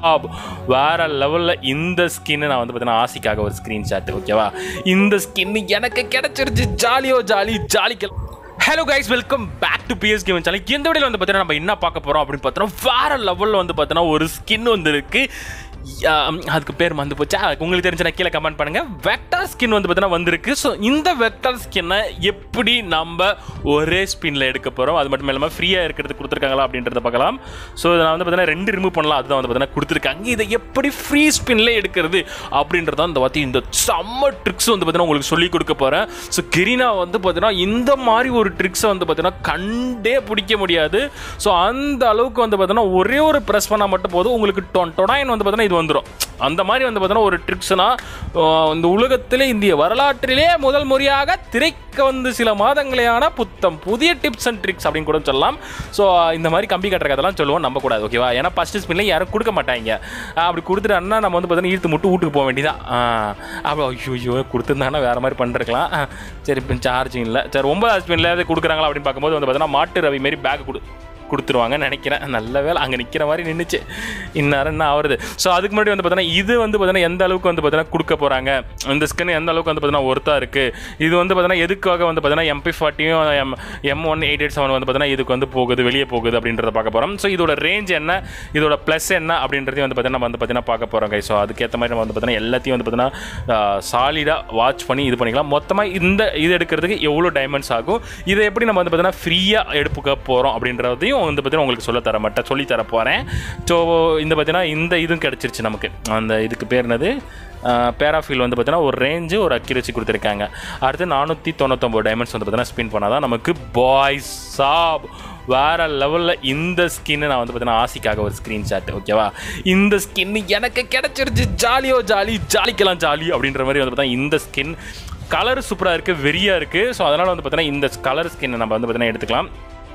App வேற லெவலில் இந்த ஸ்கின்னு நான் வந்து பார்த்தீங்கன்னா ஆசிக்காக ஒரு ஸ்க்ரீன்ஷாட் ஓகேவா இந்த ஸ்கின் எனக்கு கிடைச்சிருச்சு ஜாலியோ ஜாலி ஜாலிக்கல் hello guys welcome back to PS game channel இந்த வீடியோவில் வந்து பார்த்தீங்கன்னா நம்ம என்ன பார்க்க போகிறோம் அப்படின்னு பார்த்தோன்னா வேற லெவலில் வந்து பார்த்தோன்னா ஒரு ஸ்கின் வந்து இருக்கு ஆம், அதுக்கு பேர் வந்து போச்சா உங்களுக்கு தெரிஞ்ச கீழே கமெண்ட் பண்ணுங்க வெக்டார் ஸ்கின் வந்து பார்த்தீங்கன்னா வந்திருக்கு ஸோ இந்த வெக்டார் ஸ்கின்னை எப்படி நம்ம ஒரே ஸ்பின்ல எடுக்க போகிறோம் அது மட்டும் இல்லாமல் ஃப்ரீயாக இருக்கிறது கொடுத்துருக்காங்களா அப்படின்றத பார்க்கலாம் ஸோ இதை நான் வந்து பார்த்தீங்கன்னா ரெண்டு ரிமூவ் பண்ணலாம் அதுதான் வந்து பார்த்தீங்கன்னா கொடுத்துருக்காங்க இதை எப்படி ஃப்ரீ ஸ்பின்ல எடுக்கிறது அப்படின்றத இந்த வாத்தி இந்த செம்ம ட்ரிக்ஸ் வந்து பார்த்தீங்கன்னா உங்களுக்கு சொல்லி கொடுக்க போகிறேன் ஸோ கெரினா வந்து பார்த்தீங்கன்னா இந்த மாதிரி ஒரு ட்ரிக்ஸை வந்து பார்த்தீங்கன்னா கண்டே பிடிக்க முடியாது ஸோ அந்த அளவுக்கு வந்து பார்த்தீங்கன்னா ஒரே ஒரு ப்ரெஸ் பண்ணால் மட்டும் போதும் உங்களுக்கு டொன் டொடாயின் வந்து பார்த்தீங்கன்னா இது வந்துடும் அந்த மாதிரி வந்து பார்த்தீங்கன்னா ஒரு ட்ரிக்ஸ்னா இந்த உலகத்திலே இந்திய வரலாற்றிலே முதல் முறையாக திரைக்கு வந்து சில மாதங்களேயான புத்தம் புதிய டிப்ஸ் அண்ட் ட்ரிக்ஸ் அப்படின்னு கூட சொல்லலாம் ஸோ இந்த மாதிரி கம்பி கட்டுற கதெல்லாம் சொல்லுவோம் நம்பக்கூடாது ஓகேவா ஏன்னா ஃபஸ்ட்டு ஸ்பின்ல யாரும் கொடுக்க மாட்டாங்க ஆஹ் அப்படி கொடுத்துட்டாங்கன்னா நம்ம வந்து பார்த்தீங்கன்னா இழுத்து முட்டு வீட்டுக்கு போக வேண்டியதான் அப்போ ஐயோ ஐயோ கொடுத்துருந்தாங்கன்னா வேறு மாதிரி பண்ணிருக்கலாம் ஆஹ் சரி இப்போ சார்ஜிங் இல்லை சரி ஒன்பதாவது ஸ்பின்ல கொடுக்குறாங்களா அப்படின்னு பார்க்கும்போது வந்து பார்த்தீங்கன்னா மாட்டு ரவி மாரி பேக் கொடு கொடுத்துருவாங்கன்னு நினைக்கிறேன் நல்ல வேலை அங்கே நிற்கிற மாதிரி நின்றுச்சு இந்நேரம் என்ன ஆகுறது ஸோ அதுக்கு முன்னாடி வந்து பார்த்தீங்கன்னா இது வந்து பார்த்தீங்கன்னா எந்த அளவுக்கு வந்து பார்த்தீங்கன்னா கொடுக்க போகிறாங்க இந்த ஸ்கின் எந்த அளவுக்கு வந்து பார்த்தீங்கன்னா ஒர்த்தாக இருக்குது இது வந்து பார்த்தீங்கன்னா எதுக்காக வந்து பார்த்தீங்கன்னா எம்பி ஃபார்ட்டியும் M M one eight eight seven வந்து பார்த்தீங்கன்னா இதுக்கு வந்து போகுது வெளியே போகுது அப்படின்றத பார்க்க போகிறோம் ஸோ இதோட ரேஞ்ச் என்ன இதோட ப்ளஸ் என்ன அப்படின்றதையும் வந்து பார்த்தீங்கன்னா நம்ம வந்து பார்த்தீங்கன்னா பார்க்க போகிறோம் கை ஸோ அதுக்கேற்ற மாதிரி நம்ம வந்து பார்த்தீங்கன்னா எல்லாத்தையும் வந்து பார்த்தீங்கன்னா சாலிடாக வாட்ச் பண்ணி இது பண்ணிக்கலாம் மொத்தமாக இந்த இது எடுக்கிறதுக்கு எவ்வளோ டைமண்ட்ஸ் ஆகும் இதை எப்படி நம்ம வந்து பார்த்தீங்கன்னா ஃப்ரீயாக எடுப்புக்க போகிறோம் அப்படின்றதையும் வந்து பார்த்தீங்கன்னா உங்களுக்கு சொல்ல தர மாட்டேன் சொல்லி தர போகிறேன் ஸோ இந்த பார்த்தீங்கன்னா இந்த இதுவும் கிடச்சிருச்சு நமக்கு அந்த இதுக்கு பேர் என்னது பேராஃபீல் வந்து பார்த்தீங்கன்னா ஒரு ரேஞ்சு ஒரு அக்யூரேசி கொடுத்துருக்காங்க அடுத்து நானூற்றி தொண்ணூத்தொம்பது டைமண்ட்ஸ் வந்து பார்த்தீங்கன்னா ஸ்பின் பண்ணால் தான் நமக்கு பாய்ஸ் சாப் வேற லெவலில் இந்த ஸ்கின்னு நான் வந்து பார்த்தீங்கன்னா ஆசிக்காக ஒரு ஸ்க்ரீன்ஷாட் ஓகேவா இந்த ஸ்கின் எனக்கு கிடைச்சிருச்சு ஜாலியோ ஜாலி ஜாலிக்கலாம் ஜாலி அப்படின்ற மாதிரி வந்து பார்த்தீங்கன்னா இந்த ஸ்கின் கலர் சூப்பராக இருக்குது வெறியாக இருக்குது ஸோ அதனால் வந்து பார்த்தீங்கன்னா இந்த கலர் ஸ்கின் நம்ம வந்து பார்த்தீங்கன்னா எடுத்துக்கலாம்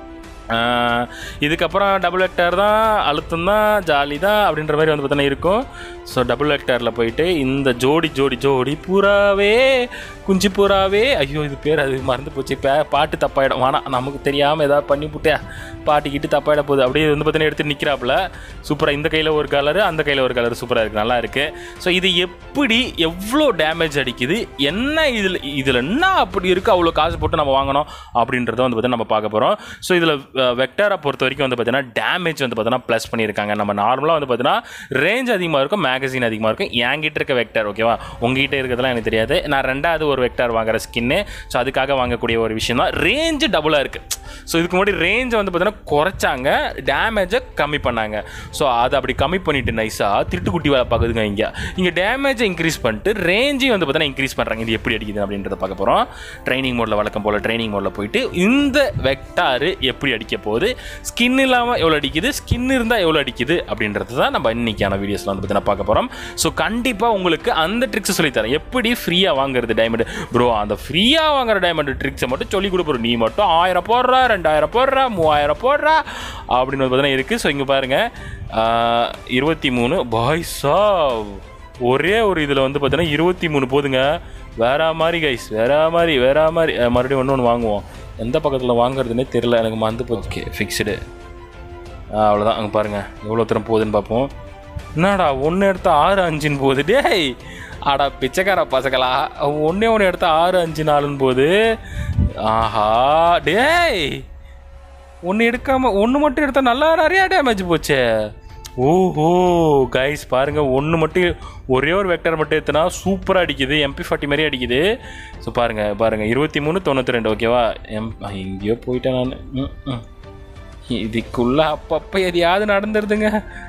ஆஹ் இதுக்கப்புறம் டபுள் ஹெக்டர் தான் அழுத்தம் தான் ஜாலி தான் அப்படின்ற மாதிரி வந்து பார்த்தீங்கன்னா இருக்கும் ஸோ டபுள் ஹெக்டரில் போயிட்டு இந்த ஜோடி ஜோடி ஜோடி பூராவே குஞ்சு பூராவே ஐயோ இது பேர் அது மறந்து போச்சு பே பாட்டு தப்பாயிடும் வேணாம் நமக்கு தெரியாமல் ஏதாவது பண்ணி விட்டே பாட்டிக்கிட்டு தப்பாயிட போகுது அப்படியே வந்து பார்த்தீங்கன்னா எடுத்து நிற்கிறாப்புல சூப்பராக இந்த கையில் ஒரு கலரு அந்த கையில் ஒரு கலர் சூப்பராக இருக்குது நல்லா இருக்குது ஸோ இது எப்படி எவ்வளோ டேமேஜ் அடிக்குது என்ன இதில் இதில் என்ன அப்படி இருக்குது அவ்வளோ காசு போட்டு நம்ம வாங்கணும் அப்படின்றத வந்து பார்த்தீங்கன்னா நம்ம பார்க்க போகிறோம் ஸோ இதில் வெக்டாரை பொறுத்த வரைக்கும் வந்து பார்த்தீங்கன்னா டேமேஜ் வந்து பார்த்தீங்கன்னா ப்ளஸ் பண்ணியிருக்காங்க நம்ம நார்மலாக வந்து பார்த்தீங்கன்னா ரேஞ்ச் அதிகமாக இருக்கும் மேகசின் அதிகமாக இருக்கும் என்கிட்ட இருக்க வெக்டார் ஓகேவா உங்ககிட்ட இருக்கிறதுலாம் எனக்கு தெரியாது நான் ரெண்டாவது ஒரு வெக்டார் வாங்குற ஸ்கின்னு ஸோ அதுக்காக வாங்கக்கூடிய ஒரு விஷயம் தான் ரேஞ்சு டபுளாக இருக்குது ஸோ இதுக்கு முன்னாடி ரேஞ்சை வந்து பார்த்தீங்கன்னா குறைச்சாங்க டேமேஜை கம்மி பண்ணாங்க ஸோ அதை அப்படி கம்மி பண்ணிட்டு நைஸாக திருட்டுக்குட்டி வேலை பார்க்குதுங்க இங்கே இங்கே டேமேஜை இன்க்ரீஸ் பண்ணிட்டு ரேஞ்சையும் வந்து பார்த்தீங்கன்னா இன்க்ரீஸ் பண்ணுறாங்க இது எப்படி அடிக்குது அப்படின்றத பார்க்க போகிறோம் ட்ரைனிங் மோடில் வழக்கம் போல் ட்ரைனிங் மோடில் போயிட்டு இந்த வெக்டாரு எப்படி அடிக்க போகுது ஸ்கின் இல்லாமல் எவ்வளோ அடிக்குது ஸ்கின் இருந்தால் எவ்வளோ அடிக்குது அப்படின்றது தான் நம்ம இன்னைக்கான வீடியோஸில் வந்து பார்த்தீங்கன்னா பார்க்க போகிறோம் ஸோ கண்டிப்பாக உங்களுக்கு அந்த ட்ரிக்ஸ் சொல்லித்தரேன் எப்படி ஃப்ரீயாக வாங்குறது டைமண்ட் ப்ரோ அந்த ஃப்ரீயாக வாங்குற டைமண்ட் ட்ரிக்ஸை மட்டும் சொல்லி கொடுப்போம் நீ மட்டும் ஆயிரம் போடுறா ரெண்டாயிரம் போடுறா மூவாயிரம் போடுறா அப்படின்னு வந்து பார்த்தீங்கன்னா இருக்குது ஸோ இங்கே பாருங்கள் இருபத்தி மூணு பாய்ஸா ஒரே ஒரு இதில் வந்து பார்த்தீங்கன்னா இருபத்தி மூணு போதுங்க வேற மாதிரி கைஸ் வேற மாதிரி வேற மாதிரி அஹ், மறுபடியும் ஒன்று ஒன்று வாங்குவோம் எந்த பக்கத்தில் வாங்குறதுனே தெரில எனக்கு மறந்து போச்சு ஃபிக்ஸ்டு அவ்வளோதான் அங்கே பாருங்கள் எவ்வளோ தூரம் போகுதுன்னு பார்ப்போம் என்னடா ஒன்று எடுத்தா ஆறு அஞ்சுன்னு போகுது டேய் அடா பிச்சைக்கார பசங்களா ஒன்றே ஒன்று எடுத்தா ஆறு அஞ்சு நாலுன்னு போகுது ஆஹா டேய் ஒன்று எடுக்காமல் ஒன்று மட்டும் எடுத்தால் நல்லா நிறையா டேமேஜ் போச்சே ஓஹோ கைஸ் பாருங்கள் ஒன்று மட்டும் ஒரே ஒரு வெக்டர் மட்டும் எடுத்தனா சூப்பராக அடிக்குது எம்பி ஃபார்ட்டி மாதிரி அடிக்குது ஸோ பாருங்கள் பாருங்கள் இருபத்தி மூணு தொண்ணூற்றி ரெண்டு ஓகேவா எம் எங்கேயோ போயிட்டேன் நான் ம், ம். இதுக்குள்ள அப்பப்போ எதையாவது நடந்துருதுங்க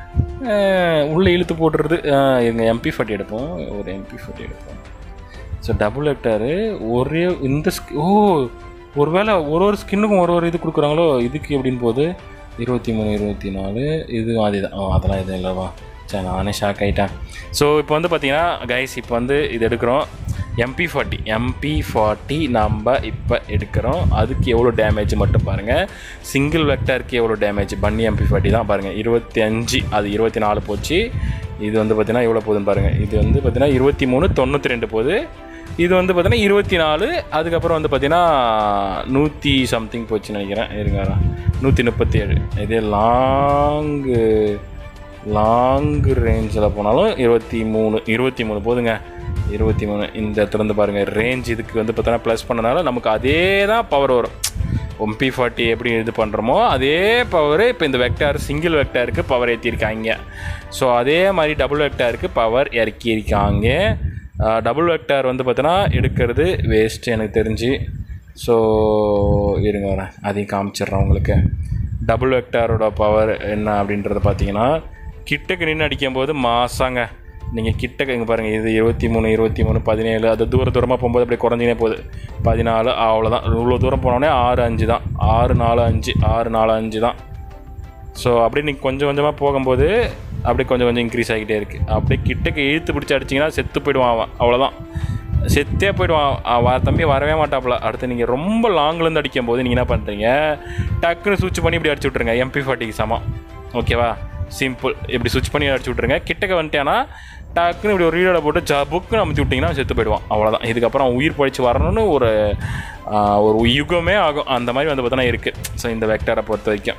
அஹ், உள்ள இழுத்து போட்டுறது எங்கள் எம்பி ஃபார்ட்டி எடுப்போம் ஒரு எம்பி ஃபார்ட்டி எடுப்போம் ஸோ டபுள் ஹெக்டாரு ஒரே இந்த ஸ்கி ஓ ஒருவேளை ஒரு ஒரு ஸ்கின்னுக்கும் ஒரு ஒரு இது கொடுக்குறாங்களோ இதுக்கு எப்படின்னு போகுது இருபத்தி மூணு இருபத்தி நாலு இது அதே தான் ஓ அதெல்லாம் எதுவும் இல்லைவா சரி நானே ஷாக் ஆகிட்டேன் ஸோ இப்போ வந்து பார்த்தீங்கன்னா கைஸ் இப்போ வந்து இது எடுக்கிறோம் எம்பி ஃபார்ட்டி எம்பி ஃபார்ட்டி நம்ம இப்போ எடுக்கிறோம் அதுக்கு எவ்வளோ டேமேஜ் மட்டும் பாருங்கள் சிங்கிள் வெக்டருக்கு எவ்வளோ டேமேஜ் பன்னி எம்பி ஃபார்ட்டி தான் பாருங்கள் இருபத்தி அஞ்சு அது இருபத்தி நாலு போச்சு இது வந்து பார்த்தீங்கன்னா எவ்வளோ போகுதுன்னு பாருங்கள் இது வந்து பார்த்தீங்கன்னா இருபத்தி மூணு தொண்ணூற்றி ரெண்டு போகுது இது வந்து பார்த்தீங்கன்னா இருபத்தி நாலு அதுக்கப்புறம் வந்து பார்த்தீங்கன்னா நூற்றி சம்திங் போச்சுன்னு நினைக்கிறேன் இருங்க நூற்றி முப்பத்தி ஏழு இது லாங்கு லாங் ரேஞ்சில் போனாலும் இருபத்தி மூணு இருபத்தி மூணு போதுங்க இருபத்தி மூணு இந்த இடத்துல இருந்து பாருங்கள் ரேஞ்ச் இதுக்கு வந்து பார்த்தோன்னா ப்ளஸ் பண்ணனால நமக்கு அதே தான் பவர் வரும் ஒம்பி ஃபார்ட்டி எப்படி இது பண்ணுறோமோ அதே பவர் இப்போ இந்த வெக்டார் சிங்கிள் வெக்டாருக்கு பவர் ஏற்றிருக்காங்க ஸோ அதே மாதிரி டபுள் வெக்டாருக்கு பவர் இறக்கியிருக்காங்க டபுள் வெக்டார் வந்து பார்த்தோன்னா எடுக்கிறது வேஸ்ட் எனக்கு தெரிஞ்சு ஸோ இருங்க வரேன் அதையும் காமிச்சிடுறேன் உங்களுக்கு டபுள் வெக்டாரோட பவர் என்ன அப்படின்றத பார்த்தீங்கன்னா கிட்டக்கு நின்று அடிக்கும்போது மாசாங்க நீங்கள் கிட்டக்க இங்கே பாருங்கள் இது இருபத்தி மூணு இருபத்தி மூணு பதினேழு அது தூர தூரமாக போகும்போது அப்படியே குறைஞ்சினே போகுது பதினாலு அவ்வளோதான் இவ்வளோ தூரம் போனோடனே ஆறு அஞ்சு தான் ஆறு நாலு அஞ்சு ஆறு நாலு அஞ்சு தான் ஸோ அப்படியே நீங்கள் கொஞ்சம் கொஞ்சமாக போகும்போது அப்படியே கொஞ்சம் கொஞ்சம் இன்க்ரீஸ் ஆகிட்டே இருக்குது அப்படியே கிட்டக்கு இழுத்து பிடிச்சி அடிச்சிங்கன்னா செத்து போயிடுவான் அவன் அவ்வளோதான் செத்தே போயிடுவான் அவன் தம்பி வரவே மாட்டாப்புல அடுத்து நீங்கள் ரொம்ப லாங்லேருந்து அடிக்கும் போது நீங்கள் என்ன பண்ணுறீங்க டக்குன்னு சுவிட்ச் பண்ணி இப்படி அடிச்சு விட்ருங்க எம்பி ஃபார்ட்டிக்கு சமம் ஓகேவா சிம்பிள் இப்படி சுவிட்ச் பண்ணி அடிச்சு விட்ருங்க கிட்டக்க வந்துட்டேன்னா டக்குன்னு இப்படி ஒரு ரீடோட போட்டு ஜ புக்குன்னு அமைச்சு விட்டிங்கன்னா செத்து போயிடுவான் அவ்வளோதான் இதுக்கப்புறம் அவன் உயிர் பழிச்சு வரணும்னு ஒரு ஆஹ், ஒரு யுகமே ஆகும் அந்த மாதிரி வந்து பார்த்தோன்னா இருக்குது ஸோ இந்த வெக்டரை பொறுத்த வரைக்கும்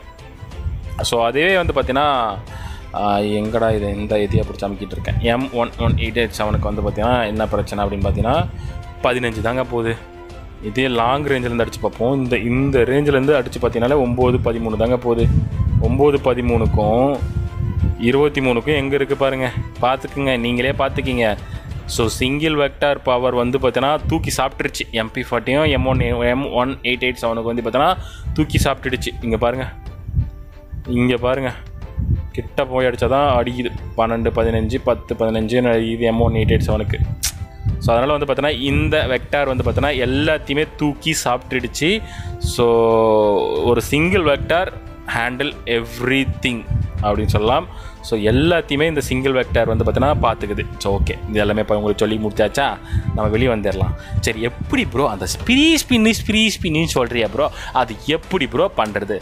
ஸோ அதே வந்து பார்த்தீங்கன்னா ஆஹ், எங்கடா இது இந்த இதையை பிடிச்சி அமைக்கிட்டு இருக்கேன் M one one eight eight செவனுக்கு வந்து பார்த்தீங்கன்னா என்ன பிரச்சனை அப்படின்னு பார்த்தீங்கன்னா பதினஞ்சு தாங்க போகுது இதே லாங் ரேஞ்சிலேருந்து அடித்து பார்ப்போம் இந்த இந்த ரேஞ்சிலேருந்து அடித்து பார்த்தீங்கன்னாலே ஒம்பது பதிமூணு தாங்க போகுது ஒம்பது பதிமூணுக்கும் இருபத்தி மூணுக்கும் எங்கே இருக்குது பாருங்கள் பார்த்துக்குங்க நீங்களே பார்த்துக்கிங்க ஸோ சிங்கிள் வெக்டார் பவர் வந்து பார்த்தீங்கன்னா தூக்கி சாப்பிட்டுருச்சு எம்பி ஃபார்ட்டியும் M one M one eight eight செவனுக்கு வந்து பார்த்தீங்கன்னா தூக்கி சாப்பிட்டுடுச்சு இங்கே பாருங்கள் இங்கே பாருங்கள் கிட்ட போய் அடித்தா தான் அடிக்குது பன்னெண்டு பதினஞ்சு பத்து பதினஞ்சுன்னு அடிக்குது எம் ஒன் எயிட் எயிட் செவனுக்கு ஸோ அதனால் வந்து பார்த்தோன்னா இந்த வெக்டார் வந்து பார்த்தோன்னா எல்லாத்தையுமே தூக்கி சாப்பிட்டுடுச்சு ஸோ ஒரு single vector handle everything அப்படின்னு சொல்லலாம் ஸோ எல்லாத்தையுமே இந்த சிங்கிள் வெக்டார் வந்து பார்த்தீங்கன்னா பார்த்துக்குது ஸோ ஓகே இது எல்லாமே இப்போ உங்களுக்கு சொல்லி முடிச்சாச்சா நம்ம வெளியே வந்துடலாம் சரி எப்படி ப்ரோ அந்த ஸ்ப்ரீ ஸ்பின்னு ஸ்ப்ரீ ஸ்பின்னு சொல்கிறியா ப்ரோ அது எப்படி ப்ரோ பண்ணுறது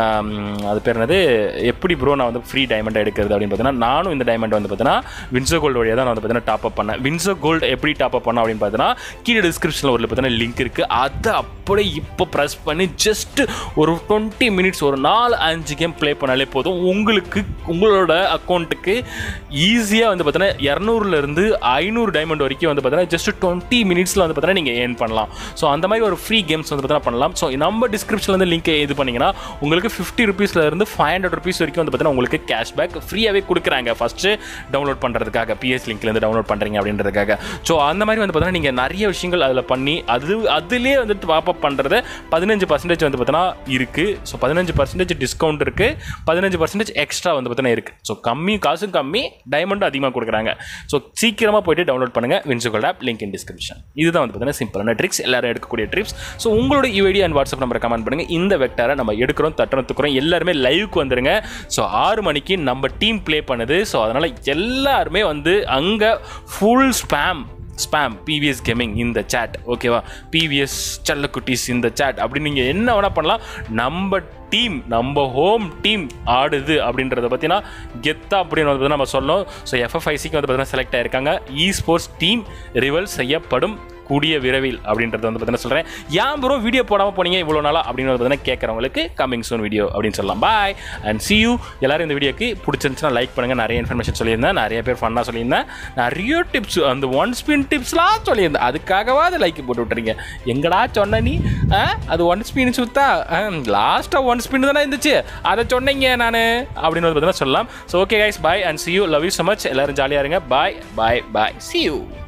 அது பேர் என்னது எப்படி ப்ரோ நான் வந்து ஃப்ரீ டைமண்ட் எடுக்கிறது அப்படின்னு பார்த்தீங்கன்னா நானும் இந்த டைமண்ட் வந்து பார்த்தீங்கன்னா வின்சோ கோல்டு வழியாக தான் நான் வந்து பார்த்தீங்கன்னா டாப் அப் பண்ணேன் வின்சோ கோல்டு எப்படி டாப் அப் பண்ணோம் அப்படின்னு பார்த்தீங்கன்னா கீழே டிஸ்கிரிப்ஷனில் ஒரு பார்த்தீங்கன்னா லிங்க் இருக்குது அதை அப்படியே இப்போ ப்ரெஸ் பண்ணி ஜஸ்ட் ஒரு டுவெண்ட்டி மினிட்ஸ் ஒரு நாலு அஞ்சு கேம் ப்ளே பண்ணாலே போதும் உங்களுக்கு உங்களோட அக்கௌண்ட்டுக்கு ஈஸியாக வந்து பார்த்தீங்கன்னா இரநூறுலேருந்து ஐநூறு டைமண்ட் வரைக்கும் வந்து பார்த்தீங்கன்னா ஜஸ்ட் டுவெண்ட்டி மினிட்ஸில் வந்து பார்த்தீங்கன்னா நீங்கள் ஏர்ன் பண்ணலாம் ஸோ அந்த மாதிரி ஒரு ஃப்ரீ கேம்ஸ் வந்து பார்த்தீங்கன்னா பண்ணலாம் ஸோ நம்ம டிஸ்கிரிப்ஷன்லேருந்து லிங்க் இது பண்ணிங்கன்னா உங்களுக்கு ஃபிஃப்டி ருபீஸ்லேருந்து ஃபைவ் ஹண்ட்ரட் ருபீஸ் வரைக்கும் வந்து பார்த்தீங்கன்னா உங்களுக்கு கேஷ்பேக் ஃப்ரீயாகவே கொடுக்குறாங்க ஃபஸ்ட்டு டவுன்லோட் பண்ணுறதுக்காக பிஎஸ் லிங்க்லேருந்து டவுன்லோட் பண்ணுறீங்க அப்படின்றதுக்காக ஸோ அந்த மாதிரி வந்து பார்த்தீங்கன்னா நீங்கள் நிறைய விஷயங்கள் அதில் பண்ணி அது அதுலேயே வந்துட்டு வாப் அப் பண்ணுறது பதினஞ்சு பர்சன்டேஜ் வந்து பார்த்தீங்கன்னா இருக்குது ஸோ பதினஞ்சு பர்சன்டேஜ் டிஸ்கவுண்ட் இருக்குது பதினஞ்சு பர்சன்டேஜ் எக்ஸ்ட்ரா வந்து பார்த்தீங்கன்னா இருக்குது ஸோ கம்மி காசும் கம்மி டைமண்டும் அதிகமாக கொடுக்குறாங்க ஸோ சீக்கிரமாக போயிட்டு டவுன்லோட் பண்ணுங்கள் WinZO gold app link in description இதுதான் வந்து பார்த்தீங்கன்னா சிம்பிளான ட்ரிக்ஸ் எல்லாரும் எடுக்கக்கூடிய ட்ரிப்ஸ் ஸோ உங்களோட யூஐடி அண்ட் வாட்ஸ்அப் நம்பரை கமெண்ட் பண்ணுங்கள் இந்த வெக்டாரை நம்ம எடுக்கிறோம் தட்டுறோம் துக்குறோம் எல்லாருமே லைவுக்கு வந்துருங்க ஸோ ஆறு மணிக்கு நம்ம டீம் ப்ளே பண்ணுது ஸோ அதனால் எல்லாருமே வந்து அங்கே full spam spam PVS gaming இந்த சேட் ஓகேவா பிவிஎஸ் செல்லக்குட்டீஸ் இந்த சேட் அப்படின்னு நீங்கள் என்ன வேணால் பண்ணலாம் நம்ம டீம் நம்ம ஹோம் டீம் ஆடுது அப்படின்றத பார்த்தீங்கன்னா கெத்தா அப்படின்னு வந்து நம்ம சொல்லணும் ஸோ எஃப்எஃப்ஐசிக்கு வந்து பார்த்தீங்கன்னா செலக்ட் ஆயிருக்காங்க இ ஸ்போர்ட்ஸ் டீம் ரிவல் செய்யப்படும் கூடிய விரைவில் அப்படின்றத வந்து பார்த்தீங்கன்னா சொல்கிறேன் ஏன் ப்ரோ வீடியோ போடாமல் போனீங்க இவ்வளோ நாளா அப்படின்னு வந்து பார்த்தீங்கன்னா கேட்குறவங்களுக்கு கமிங் சூன் வீடியோ அப்படின்னு சொல்லலாம் பாய் அண்ட் see you எல்லாரும் இந்த வீடியோக்கு பிடிச்சிருந்துச்சுன்னா லைக் பண்ணுங்கள் நிறைய இன்ஃபர்மேஷன் சொல்லியிருந்தேன் நிறைய பேர் ஃபன்னாக சொல்லியிருந்தேன் நிறைய டிப்ஸ் அந்த ஒன் ஸ்பின் டிப்ஸ்லாம் சொல்லியிருந்தேன் அதுக்காகவா அதை லைக் போட்டு விட்டுறீங்க எங்கடா சொன்ன நீ ஆ? அது ஒன் ஸ்பின் சுத்தா லாஸ்ட்டாக ஒன் ஸ்பின் தானே இருந்துச்சு அதை சொன்னீங்க நான் அப்படின்னு வந்து பார்த்தீங்கன்னா சொல்லலாம் so okay guys bye and see you love you so மச் எல்லாரும் ஜாலியாக இருங்க பாய் பாய் பாய் see you